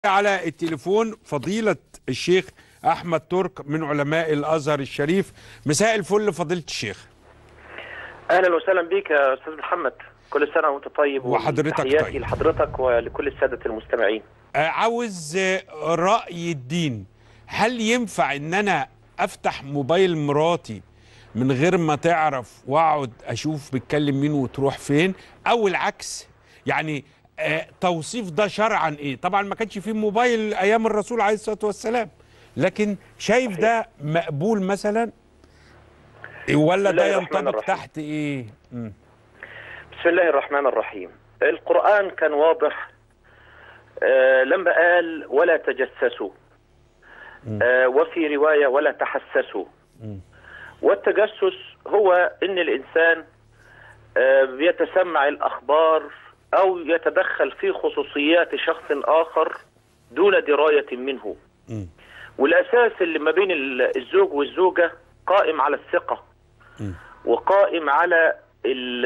على التليفون فضيلة الشيخ أحمد ترك من علماء الأزهر الشريف مساء الفل فضيلة الشيخ اهلا وسهلا بك يا استاذ محمد كل سنه وانت طيب وحضرتك وتحياتي طيب. لحضرتك ولكل الساده المستمعين آه، عاوز آه، رأي الدين هل ينفع إن أنا أفتح موبايل مراتي من غير ما تعرف وأقعد أشوف بتكلم مين وتروح فين أو العكس يعني آه، توصيف ده شرعا إيه طبعا ما كانش فيه موبايل أيام الرسول عليه الصلاة والسلام لكن شايف ده مقبول مثلا ولا بسم الله ده الرحمن ينطبق الرحيم. تحت إيه مم. بسم الله الرحمن الرحيم القران كان واضح آه لما قال ولا تجسسوا آه وفي روايه ولا تحسسوا والتجسس هو ان الانسان آه بيتسمع الاخبار او يتدخل في خصوصيات شخص اخر دون درايه منه مم. والاساس اللي ما بين ال- الزوج والزوجه قائم على الثقه مم. وقائم على ال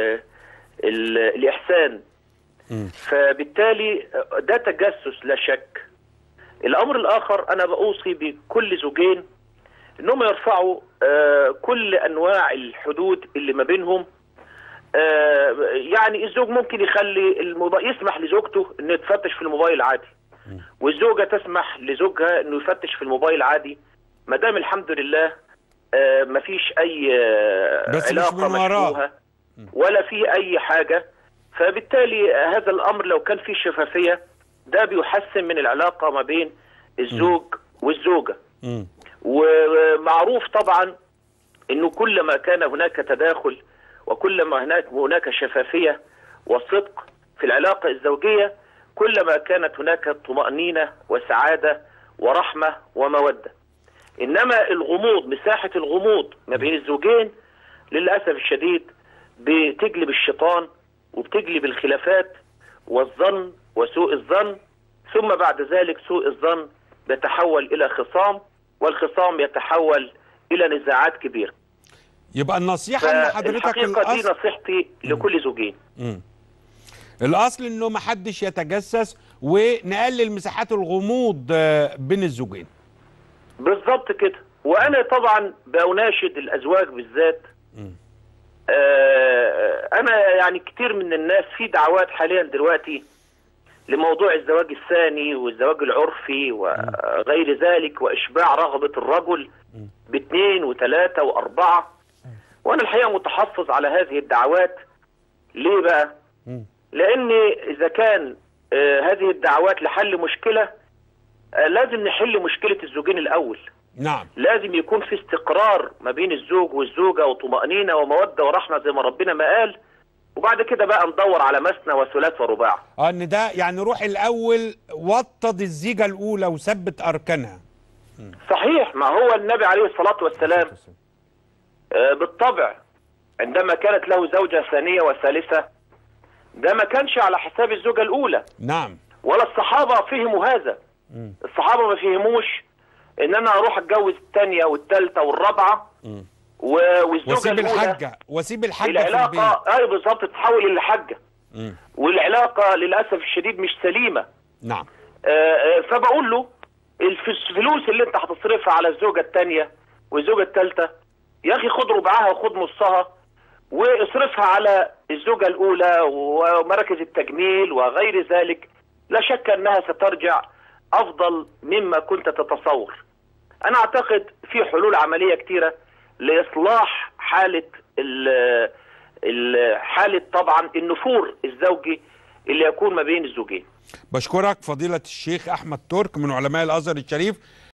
ال الاحسان مم. فبالتالي ده تجسس لا شك الامر الاخر انا بوصي بكل زوجين انهم يرفعوا آه، كل انواع الحدود اللي ما بينهم آه، يعني الزوج ممكن يخلي الموبايل يسمح لزوجته انه يتفتش في الموبايل عادي والزوجه تسمح لزوجها انه يفتش في الموبايل عادي ما دام الحمد لله آه، مفيش اي آه، بس مش علاقه من وراه. مشبوهه ولا في اي حاجه فبالتالي هذا الامر لو كان فيه شفافيه ده بيحسن من العلاقه ما بين الزوج والزوجه مم. ومعروف طبعا انه كلما كان هناك تداخل وكلما هناك هناك شفافيه وصدق في العلاقه الزوجيه كلما كانت هناك طمانينه وسعاده ورحمه وموده. انما الغموض مساحه الغموض ما بين الزوجين للاسف الشديد بتجلب الشيطان وبتجلب الخلافات والظن وسوء الظن ثم بعد ذلك سوء الظن بيتحول الى خصام والخصام يتحول الى نزاعات كبيره. يبقى النصيحة ان حضرتك فالحقيقه دي الأصل نصيحتي لكل زوجين. مم. الاصل انه ما حدش يتجسس ونقلل مساحات الغموض آه، بين الزوجين بالظبط كده وانا طبعا بناشد الازواج بالذات آه انا يعني كتير من الناس في دعوات حاليا دلوقتي لموضوع الزواج الثاني والزواج العرفي وغير ذلك واشباع رغبه الرجل باثنين وثلاثه واربعه وانا الحقيقه متحفظ على هذه الدعوات ليه بقى؟ مم. لان اذا كان آه هذه الدعوات لحل مشكله آه لازم نحل مشكله الزوجين الاول نعم لازم يكون في استقرار ما بين الزوج والزوجه وطمانينه وموده ورحمه زي ما ربنا ما قال وبعد كده بقى ندور على مثنى وثلاث ورباع اه ان ده يعني روح الاول وطد الزيجه الاولى وثبت اركانها صحيح ما هو النبي عليه الصلاه والسلام آه، بالطبع عندما كانت له زوجه ثانيه وثالثه ده ما كانش على حساب الزوجه الاولى نعم ولا الصحابه فهموا هذا مم. الصحابه ما فهموش ان انا اروح اتجوز الثانيه والثالثه والرابعه مم. و- والزوجه واسيب الاولى الحاجه واسيب الحاجه في البيت العلاقه ايوه بالظبط تتحول الى حاجه مم. والعلاقه للاسف الشديد مش سليمه نعم آه، آه، فبقول له الف- الفلوس اللي انت هتصرفها على الزوجه الثانيه والزوجه الثالثه يا اخي خد ربعها وخد نصها واصرفها على الزوجه الاولى ومراكز التجميل وغير ذلك لا شك انها سترجع افضل مما كنت تتصور انا اعتقد في حلول عمليه كتيره لاصلاح حاله ال- ال- حاله طبعا النفور الزوجي اللي يكون ما بين الزوجين بشكرك فضيله الشيخ احمد ترك من علماء الازهر الشريف